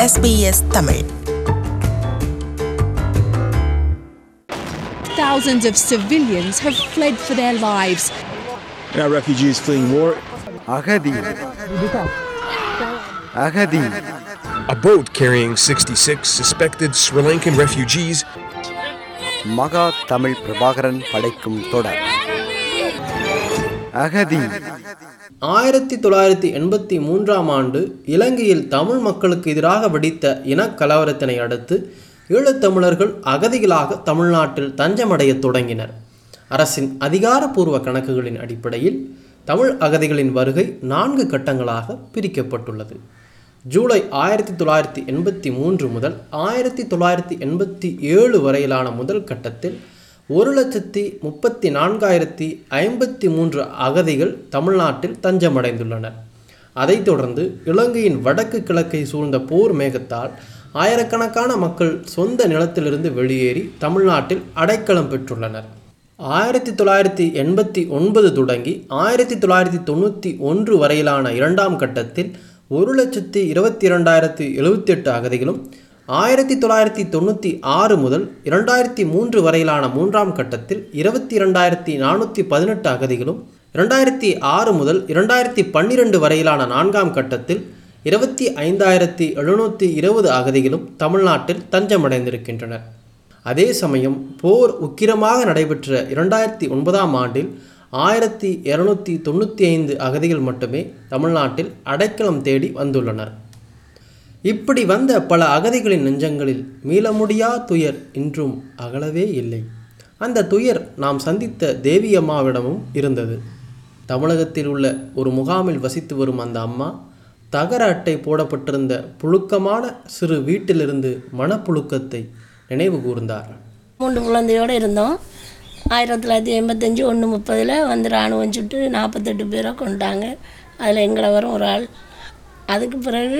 SBS Tamil Thousands of civilians have fled for their lives. Now refugees fleeing war. அகதி அகதி A boat carrying 66 suspected Sri Lankan refugees மகா தமிழ் பிரபாகரன் படைக்கும் தொடர் அகதி ஆயிரத்தி தொள்ளாயிரத்தி எண்பத்தி மூன்றாம் ஆண்டு இலங்கையில் தமிழ் மக்களுக்கு எதிராக வெடித்த இனக்கலவரத்தினை அடுத்து ஈழத்தமிழர்கள் அகதிகளாக தமிழ்நாட்டில் தஞ்சமடையத் தொடங்கினர் அரசின் அதிகாரப்பூர்வ கணக்குகளின் அடிப்படையில் தமிழ் அகதிகளின் வருகை நான்கு கட்டங்களாக பிரிக்கப்பட்டுள்ளது ஜூலை ஆயிரத்தி தொள்ளாயிரத்தி எண்பத்தி மூன்று முதல் ஆயிரத்தி தொள்ளாயிரத்தி எண்பத்தி ஏழு வரையிலான முதல் கட்டத்தில் ஒரு லட்சத்தி முப்பத்தி நான்காயிரத்தி ஐம்பத்தி மூன்று அகதிகள் தமிழ்நாட்டில் தஞ்சமடைந்துள்ளனர் அதைத் தொடர்ந்து இலங்கையின் வடக்கு கிழக்கை சூழ்ந்த போர் மேகத்தால் ஆயிரக்கணக்கான மக்கள் சொந்த நிலத்திலிருந்து வெளியேறி தமிழ்நாட்டில் அடைக்கலம் பெற்றுள்ளனர் ஆயிரத்தி தொள்ளாயிரத்தி எண்பத்தி ஒன்பது தொடங்கி ஆயிரத்தி தொள்ளாயிரத்தி தொண்ணூற்றி ஒன்று வரையிலான இரண்டாம் கட்டத்தில் ஒரு லட்சத்தி இருபத்தி இரண்டாயிரத்தி எழுபத்தி எட்டு அகதிகளும் ஆயிரத்தி தொள்ளாயிரத்தி தொண்ணூற்றி ஆறு முதல் இரண்டாயிரத்தி மூன்று வரையிலான மூன்றாம் கட்டத்தில் இருபத்தி இரண்டாயிரத்தி நானூற்றி பதினெட்டு அகதிகளும் இரண்டாயிரத்தி ஆறு முதல் இரண்டாயிரத்தி பன்னிரெண்டு வரையிலான நான்காம் கட்டத்தில் இருபத்தி ஐந்தாயிரத்தி எழுநூற்றி இருபது அகதிகளும் தமிழ்நாட்டில் தஞ்சமடைந்திருக்கின்றனர் அதே சமயம் போர் உக்கிரமாக நடைபெற்ற இரண்டாயிரத்தி ஒன்பதாம் ஆண்டில் ஆயிரத்தி இரநூத்தி தொண்ணூற்றி ஐந்து அகதிகள் மட்டுமே தமிழ்நாட்டில் அடைக்கலம் தேடி வந்துள்ளனர் இப்படி வந்த பல அகதிகளின் நெஞ்சங்களில் மீள முடியா துயர் இன்றும் அகலவே இல்லை அந்த துயர் நாம் சந்தித்த தேவி அம்மாவிடமும் இருந்தது தமிழகத்தில் உள்ள ஒரு முகாமில் வசித்து வரும் அந்த அம்மா தகர அட்டை போடப்பட்டிருந்த புழுக்கமான சிறு வீட்டிலிருந்து மனப்புழுக்கத்தை நினைவு கூர்ந்தார் மூன்று குழந்தையோடு இருந்தோம் ஆயிரத்தி தொள்ளாயிரத்தி எண்பத்தஞ்சு ஒன்று முப்பதில் வந்து இராணுவம் சுட்டு நாற்பத்தெட்டு பேரை கொண்டாங்க அதில் எங்களை வரும் ஒரு ஆள் அதுக்கு பிறகு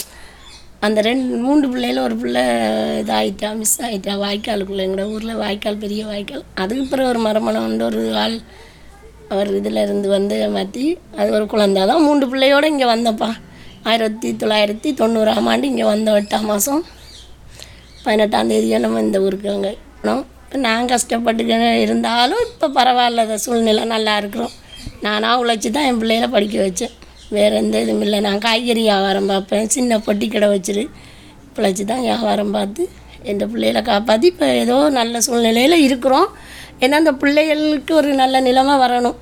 அந்த ரெண்டு மூன்று பிள்ளையில ஒரு பிள்ளை இதாகிட்டா மிஸ் ஆகிட்டா வாய்க்காலுக்குள்ளே எங்களோட ஊரில் வாய்க்கால் பெரிய வாய்க்கால் அதுக்கு பிறகு ஒரு மரமணம் வந்து ஒரு ஆள் அவர் இதில் இருந்து வந்து மாற்றி அது ஒரு குழந்தை தான் மூன்று பிள்ளையோடு இங்கே வந்தப்பா ஆயிரத்தி தொள்ளாயிரத்தி தொண்ணூறாம் ஆண்டு இங்கே வந்தோம் எட்டாம் மாதம் பதினெட்டாம் தேதியோ நம்ம இந்த ஊருக்கு அங்கே போனோம் இப்போ நான் கஷ்டப்பட்டு இருந்தாலும் இப்போ பரவாயில்ல அந்த சூழ்நிலை நல்லா இருக்கிறோம் நானாக உழைச்சி தான் என் பிள்ளைகளை படிக்க வச்சேன் வேறு எந்த இதுவும் இல்லை நான் காய்கறி வியாபாரம் பார்ப்பேன் சின்ன பொட்டி கடை வச்சிரு பிழைச்சி தான் வியாபாரம் பார்த்து என் பிள்ளைகளை காப்பாற்றி இப்போ ஏதோ நல்ல சூழ்நிலையில் இருக்கிறோம் ஏன்னா அந்த பிள்ளைகளுக்கு ஒரு நல்ல நிலைமை வரணும்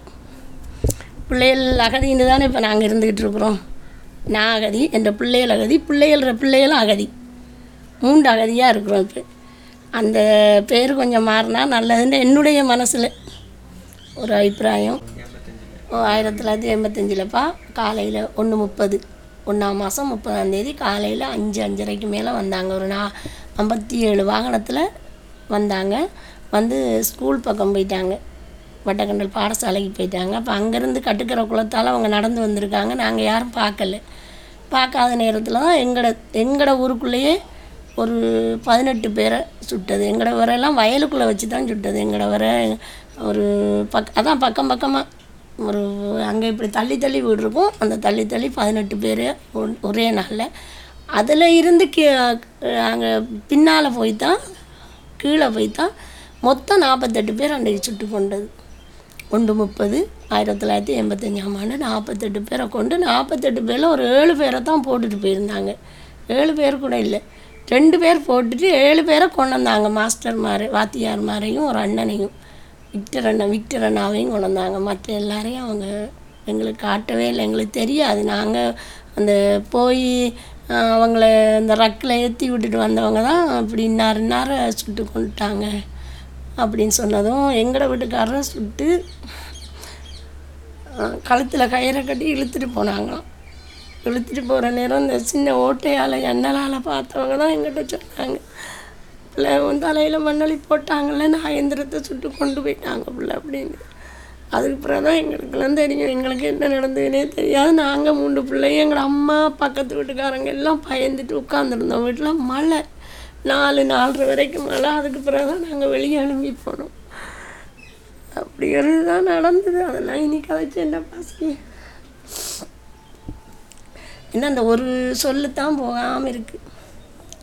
பிள்ளைகள் அகதின்னு தானே இப்போ நாங்கள் இருந்துக்கிட்டு இருக்கிறோம் நான் அகதி என் பிள்ளைகள் அகதி பிள்ளைகள பிள்ளைகளும் அகதி மூன்று அகதியாக இருக்கிறோம் இப்போ அந்த பேர் கொஞ்சம் மாறினா நல்லதுன்னு என்னுடைய மனசில் ஒரு அபிப்பிராயம் ஓ ஆயிரத்தி தொள்ளாயிரத்தி எண்பத்தஞ்சிலப்பா காலையில் ஒன்று முப்பது ஒன்றாம் மாதம் முப்பதாந்தேதி காலையில் அஞ்சு அஞ்சரைக்கு மேலே வந்தாங்க ஒரு நா ஐம்பத்தி ஏழு வாகனத்தில் வந்தாங்க வந்து ஸ்கூல் பக்கம் போயிட்டாங்க வட்டக்கண்டல் பாடசாலைக்கு போயிட்டாங்க அப்போ அங்கேருந்து கட்டுக்கிற குளத்தால் அவங்க நடந்து வந்திருக்காங்க நாங்கள் யாரும் பார்க்கல பார்க்காத நேரத்தில் தான் எங்களோட எங்களோட ஊருக்குள்ளேயே ஒரு பதினெட்டு பேரை சுட்டது எங்களோட வரையெல்லாம் வயலுக்குள்ளே வச்சு தான் சுட்டது எங்களோட வர ஒரு பக் அதான் பக்கம் பக்கமாக ஒரு அங்கே இப்படி தள்ளி தள்ளி வீடு இருக்கும் அந்த தள்ளி தள்ளி பதினெட்டு பேர் ஒரே நாளில் அதில் இருந்து கீ அங்கே பின்னால் போய் தான் கீழே போய் தான் மொத்தம் நாற்பத்தெட்டு பேர் அன்றைக்கு சுட்டு கொண்டது ஒன்று முப்பது ஆயிரத்தி தொள்ளாயிரத்தி எண்பத்தஞ்சாம் ஆண்டு நாற்பத்தெட்டு பேரை கொண்டு நாற்பத்தெட்டு பேரில் ஒரு ஏழு பேரை தான் போட்டுட்டு போயிருந்தாங்க ஏழு பேர் கூட இல்லை ரெண்டு பேர் போட்டுட்டு ஏழு பேரை கொண்டு வந்தாங்க மாஸ்டர் மாதிரி வாத்தியார் மாதிரியும் ஒரு அண்ணனையும் விக்டர் அண்ணன் விக்டர் அண்ணாவையும் கொண்டு வந்தாங்க மற்ற எல்லாரையும் அவங்க எங்களுக்கு காட்டவே இல்லை எங்களுக்கு தெரியாது நாங்கள் அந்த போய் அவங்கள இந்த ரக்கில் ஏற்றி விட்டுட்டு வந்தவங்க தான் இப்படி இன்னார் இன்னார சுட்டு கொண்டுட்டாங்க அப்படின்னு சொன்னதும் எங்களோட வீட்டுக்காரரை சுட்டு கழுத்தில் கயிறை கட்டி இழுத்துட்டு போனாங்களாம் இழுத்துட்டு போகிற நேரம் இந்த சின்ன ஓட்டையால் எண்ணலால் பார்த்தவங்க தான் எங்கிட்ட சொன்னாங்க பிள்ளை உன் தலையில் மண்ணொலி போட்டாங்கல்ல நாகேந்திரத்தை சுட்டு கொண்டு போயிட்டாங்க பிள்ளை அப்படின்னு அதுக்கு பிறகு தான் எங்களுக்கெல்லாம் தெரியும் எங்களுக்கு என்ன நடந்ததுன்னே தெரியாது நாங்கள் மூன்று பிள்ளைங்க எங்கள் அம்மா பக்கத்து வீட்டுக்காரங்க எல்லாம் பயந்துட்டு உட்காந்துருந்தோம் வீட்டில் மழை நாலு நாலரை வரைக்கும் மழை அதுக்கு பிறகு தான் நாங்கள் வெளியே அனுப்பி போனோம் அப்படி ஒரு தான் நடந்தது அதெல்லாம் இனி கதைச்சு என்ன பாசி என்ன அந்த ஒரு சொல்லு தான் போகாமல் இருக்குது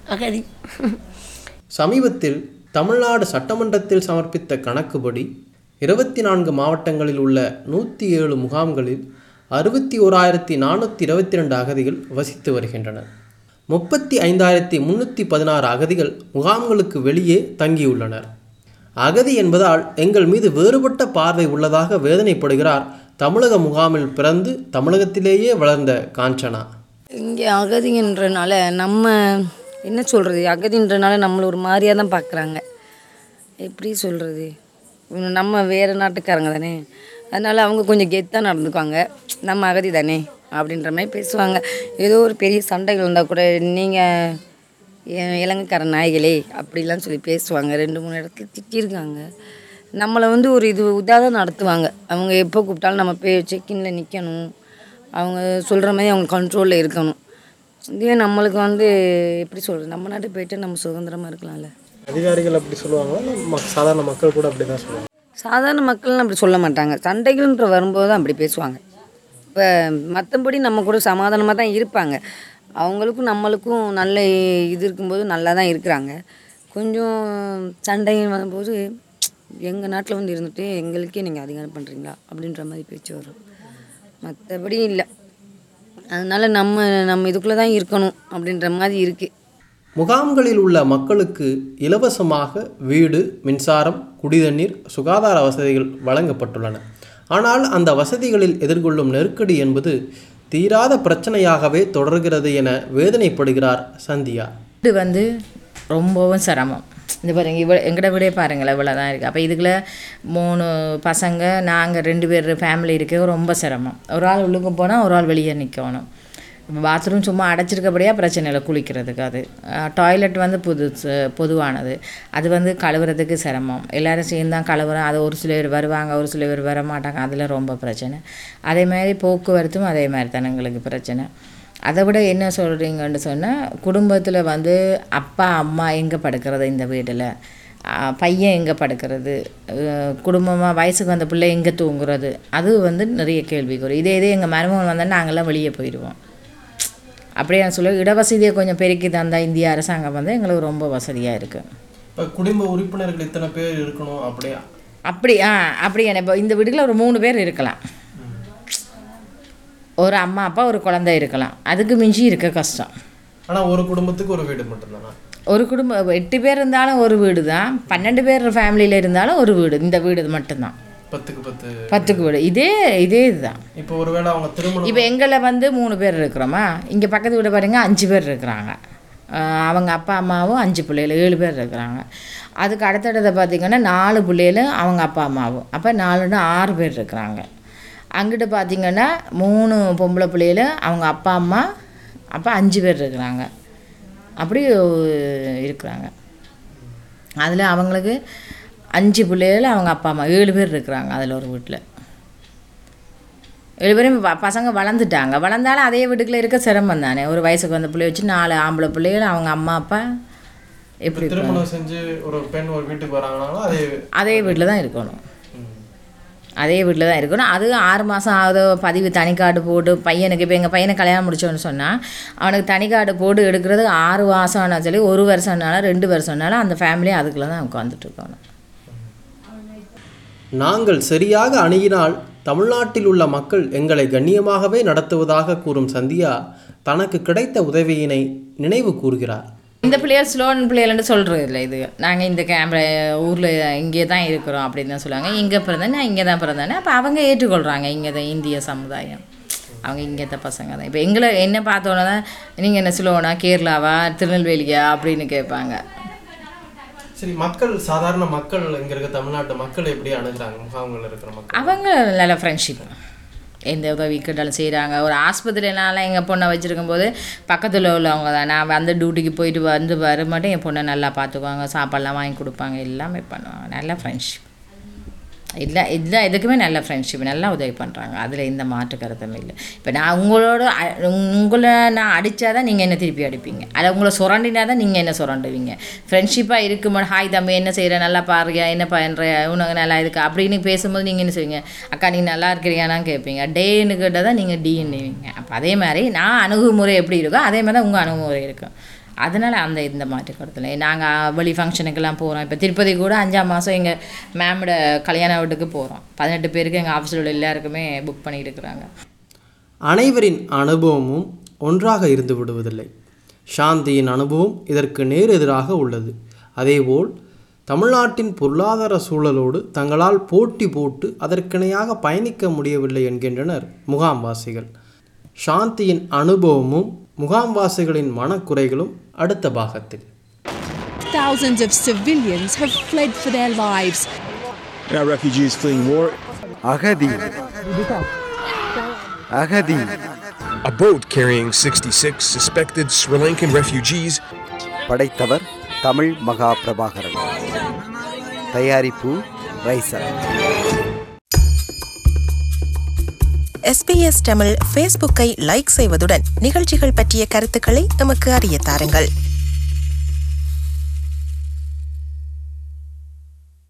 அகதி சமீபத்தில் தமிழ்நாடு சட்டமன்றத்தில் சமர்ப்பித்த கணக்குப்படி இருபத்தி நான்கு மாவட்டங்களில் உள்ள நூற்றி ஏழு முகாம்களில் அறுபத்தி ஓராயிரத்தி நானூற்றி இருபத்தி ரெண்டு அகதிகள் வசித்து வருகின்றனர் முப்பத்தி ஐந்தாயிரத்தி முன்னூற்றி பதினாறு அகதிகள் முகாம்களுக்கு வெளியே தங்கியுள்ளனர் அகதி என்பதால் எங்கள் மீது வேறுபட்ட பார்வை உள்ளதாக வேதனைப்படுகிறார் தமிழக முகாமில் பிறந்து தமிழகத்திலேயே வளர்ந்த காஞ்சனா இங்கே அகதின்றனால நம்ம என்ன சொல்கிறது அகதின்றனால நம்மளை ஒரு மாதிரியாக தான் பார்க்குறாங்க எப்படி சொல்கிறது நம்ம வேறு நாட்டுக்காரங்க தானே அதனால் அவங்க கொஞ்சம் கெத்தாக நடந்துக்குவாங்க நம்ம அகதி தானே அப்படின்ற மாதிரி பேசுவாங்க ஏதோ ஒரு பெரிய சண்டைகள் இருந்தால் கூட நீங்கள் இலங்கைக்கார நாய்களே அப்படிலாம் சொல்லி பேசுவாங்க ரெண்டு மூணு இடத்துல திட்டியிருக்காங்க நம்மளை வந்து ஒரு இது இதாக தான் நடத்துவாங்க அவங்க எப்போ கூப்பிட்டாலும் நம்ம போய் செக்கின்ல நிற்கணும் அவங்க சொல்கிற மாதிரி அவங்க கண்ட்ரோலில் இருக்கணும் இதுவே நம்மளுக்கு வந்து எப்படி சொல்கிறது நம்ம நாட்டு போயிட்டு நம்ம சுதந்திரமாக இருக்கலாம்ல அதிகாரிகள் அப்படி சொல்லுவாங்களா சாதாரண மக்கள் கூட அப்படி தான் சொல்லுவாங்க சாதாரண மக்கள்லாம் அப்படி சொல்ல மாட்டாங்க சண்டைகள்ன்ற வரும்போது தான் அப்படி பேசுவாங்க இப்போ மற்றபடி நம்ம கூட சமாதானமாக தான் இருப்பாங்க அவங்களுக்கும் நம்மளுக்கும் நல்ல இது இருக்கும்போது நல்லா தான் இருக்கிறாங்க கொஞ்சம் சண்டை வரும்போது எங்கள் நாட்டில் வந்து இருந்துட்டு எங்களுக்கே நீங்கள் அதிகாரம் பண்ணுறீங்களா அப்படின்ற மாதிரி பேச்சு வரும் மற்றபடி இல்லை அதனால் நம்ம நம்ம இதுக்குள்ளே தான் இருக்கணும் அப்படின்ற மாதிரி இருக்குது முகாம்களில் உள்ள மக்களுக்கு இலவசமாக வீடு மின்சாரம் குடிதண்ணீர் சுகாதார வசதிகள் வழங்கப்பட்டுள்ளன ஆனால் அந்த வசதிகளில் எதிர்கொள்ளும் நெருக்கடி என்பது தீராத பிரச்சனையாகவே தொடர்கிறது என வேதனைப்படுகிறார் சந்தியா இது வந்து ரொம்பவும் சிரமம் இந்த பாருங்க இவ்வளோ எங்கட விடே பாருங்களேன் இவ்வளோ தான் இருக்குது அப்போ இதுக்குள்ள மூணு பசங்க நாங்கள் ரெண்டு பேர் ஃபேமிலி இருக்க ரொம்ப சிரமம் ஒரு ஆள் உள்ளுக்கு போனால் ஒரு ஆள் வெளியே நிற்கணும் பாத்ரூம் சும்மா அடைச்சிருக்கபடியாக பிரச்சனை இல்லை குளிக்கிறதுக்கு அது டாய்லெட் வந்து புது பொதுவானது அது வந்து கழுவுறதுக்கு சிரமம் எல்லோரும் சேர்ந்து தான் கழுவுறோம் அது ஒரு சில பேர் வருவாங்க ஒரு சில பேர் வர மாட்டாங்க அதில் ரொம்ப பிரச்சனை அதே மாதிரி போக்குவரத்தும் அதே மாதிரி தானே எங்களுக்கு பிரச்சனை அதை விட என்ன சொல்கிறீங்கன்னு சொன்னால் குடும்பத்தில் வந்து அப்பா அம்மா எங்கே படுக்கிறது இந்த வீட்டில் பையன் எங்கே படுக்கிறது குடும்பமாக வயசுக்கு வந்த பிள்ளை எங்கே தூங்குறது அது வந்து நிறைய கேள்விக்குறி இதே இதே எங்கள் மருமகன் வந்தால் நாங்கள்லாம் வெளியே போயிடுவோம் அப்படியே நான் சொல்ல இடவசதியை கொஞ்சம் பெருக்கி தந்தா இந்திய அரசாங்கம் வந்து எங்களுக்கு ரொம்ப வசதியாக இருக்குது இப்போ குடும்ப உறுப்பினர்கள் இத்தனை பேர் இருக்கணும் அப்படியா அப்படி ஆ அப்படி இப்போ இந்த வீட்டுக்குள்ள ஒரு மூணு பேர் இருக்கலாம் ஒரு அம்மா அப்பா ஒரு குழந்தை இருக்கலாம் அதுக்கு மிஞ்சி இருக்க கஷ்டம் ஆனால் ஒரு குடும்பத்துக்கு ஒரு வீடு மட்டும்தானா ஒரு குடும்பம் எட்டு பேர் இருந்தாலும் ஒரு வீடு தான் பன்னெண்டு பேர் ஃபேமிலியில் இருந்தாலும் ஒரு வீடு இந்த வீடு மட்டும்தான் பத்துக்கு பத்து பத்துக்கு வீடு இதே இதே இதுதான் இப்போ ஒருவேளை அவங்க திருமணம் இப்போ எங்களை வந்து மூணு பேர் இருக்கிறோமா இங்கே பக்கத்து வீடு பாருங்க அஞ்சு பேர் இருக்கிறாங்க ஆஹ் அவங்க அப்பா அம்மாவும் அஞ்சு பிள்ளைகள் ஏழு பேர் இருக்கிறாங்க அதுக்கு அடுத்தடுத்த பார்த்திங்கன்னா நாலு பிள்ளைகளும் அவங்க அப்பா அம்மாவும் அப்போ நாலுன்னு ஆறு பேர் இருக்கிறாங்க அங்கிட்டு பார்த்திங்கன்னா மூணு பொம்பளை பிள்ளைகளும் அவங்க அப்பா அம்மா அப்போ அஞ்சு பேர் இருக்கிறாங்க அப்படி இருக்கிறாங்க அதில் அவங்களுக்கு அஞ்சு பிள்ளைகள் அவங்க அப்பா அம்மா ஏழு பேர் இருக்கிறாங்க அதில் ஒரு வீட்டில் ஏழு பேரும் ப- பசங்க வளர்ந்துட்டாங்க வளர்ந்தாலும் அதே வீட்டுக்குள்ளே இருக்க சிரமம் தானே ஒரு வயசுக்கு வந்த பிள்ளைய வச்சு நாலு ஆம்பளை பிள்ளைகள் அவங்க அம்மா அப்பா எப்படி இருப்பாங்க? திருமணம் செஞ்சு ஒரு பெண் ஒரு வீட்டுக்கு வராங்கனாலும் அதே அதே வீட்டில் தான் இருக்கணும் அதே வீட்டில் தான் இருக்கணும் அது ஆறு மாதம் ஆகுதோ பதிவு தனி கார்டு போட்டு பையனுக்கு இப்போ எங்கள் பையனை கல்யாணம் முடிச்சோன்னு சொன்னால் அவனுக்கு தனி கார்டு போட்டு எடுக்கிறது ஆறு மாதம்னா சொல்லி ஒரு வருஷம்னாலும் ரெண்டு வருஷம்னாலும் அந்த ஃபேமிலி அதுக்குள்ளே தான் உட்காந்துட்டு இருக்கணும் நாங்கள் சரியாக அணுகினால் தமிழ்நாட்டில் உள்ள மக்கள் எங்களை கண்ணியமாகவே நடத்துவதாக கூறும் சந்தியா தனக்கு கிடைத்த உதவியினை நினைவு கூறுகிறார் இந்த பிள்ளைகள் ஸ்லோன் பிள்ளைகள்னு சொல்கிறது இல்லை இது நாங்கள் இந்த கேமரா ஊரில் இங்கே தான் இருக்கிறோம் அப்படின்னு தான் சொல்லுவாங்க இங்கே பிறந்தேன் நான் இங்கே தான் பிறந்தேனே அப்போ அவங்க ஏற்றுக்கொள்கிறாங்க இங்கே தான் இந்திய சமுதாயம் அவங்க இங்கே தான் பசங்க தான் இப்போ எங்களை என்ன பார்த்தோன்னே தான் நீங்கள் என்ன ஸ்லோனா கேரளாவா திருநெல்வேலியா அப்படின்னு கேட்பாங்க சரி மக்கள் சாதாரண மக்கள் இங்க இருக்க தமிழ்நாட்டு மக்கள் எப்படி அணுகுறாங்க முகாம்கள் இருக்கிற மக்கள் அவங்க நல்ல ஃப்ரெண்ட்ஷிப் எந்த உதவி கேட்டாலும் செய்கிறாங்க ஒரு ஆஸ்பத்திரினால எங்கள் பொண்ணை வச்சுருக்கும் போது பக்கத்தில் உள்ளவங்க தான் நான் அந்த டியூட்டிக்கு போயிட்டு வந்து வர மட்டும் என் பொண்ணை நல்லா பார்த்துக்குவாங்க சாப்பாடெல்லாம் வாங்கி கொடுப்பாங்க எல்லாமே பண்ணுவாங்க நல்ல ஃப்ரெண்ட்ஷிப் இல்லை இல்லை எதுக்குமே நல்ல ஃப்ரெண்ட்ஷிப் நல்லா உதவி பண்ணுறாங்க அதில் எந்த மாற்று கருத்தும் இல்லை இப்போ நான் உங்களோட அ- உங்களை நான் அடித்தா தான் நீங்கள் என்ன திருப்பி அடிப்பீங்க அதை உங்களை சுரண்டினா தான் நீங்கள் என்ன சுரண்டுவீங்க ஃப்ரெண்ட்ஷிப்பாக இருக்கும்போது ஹாய் தம்பி என்ன செய்கிற நல்லா பாருங்க என்ன பண்ணுற உனக்கு நல்லா இருக்கு அப்படின்னு பேசும்போது நீங்கள் என்ன செய்வீங்க அக்கா நீ நல்லா இருக்கிறியான்னு கேட்பீங்க டேன்னு கேட்டால் தான் நீங்கள் டீன்னுவீங்க அப்போ அதே மாதிரி நான் அணுகுமுறை எப்படி இருக்கோ அதே மாதிரி தான் உங்கள் அணுகுமுறை இருக்கும் அதனால் அந்த இந்த மாற்று கருத்தில் நாங்கள் வெளி ஃபங்க்ஷனுக்கெல்லாம் போகிறோம் இப்போ திருப்பதி கூட அஞ்சாம் மாதம் எங்கள் மேமோட கல்யாண வீட்டுக்கு போகிறோம் பதினெட்டு பேருக்கு எங்கள் ஆஃபீஸில் உள்ள எல்லாருக்குமே புக் பண்ணிட்டு இருக்கிறாங்க அனைவரின் அனுபவமும் ஒன்றாக இருந்து விடுவதில்லை சாந்தியின் அனுபவம் இதற்கு நேர் எதிராக உள்ளது அதேபோல் தமிழ்நாட்டின் பொருளாதார சூழலோடு தங்களால் போட்டி போட்டு அதற்கிணையாக பயணிக்க முடியவில்லை என்கின்றனர் முகாம்வாசிகள் சாந்தியின் அனுபவமும் முகாம்வாசிகளின் மனக்குறைகளும் அடுத்த பாகத்தில் Thousands of civilians have fled for their lives. Now refugees fleeing war. அகதி அகதி A boat carrying 66 suspected Sri Lankan refugees படைத்தவர் தமிழ் மகா பிரபாகரன் தயாரிப்பு ரைசர் எஸ்பிஎஸ் தமிழ் ஃபேஸ்புக்கை லைக் செய்வதுடன் நிகழ்ச்சிகள் பற்றிய கருத்துக்களை எமக்கு அறிய தாருங்கள்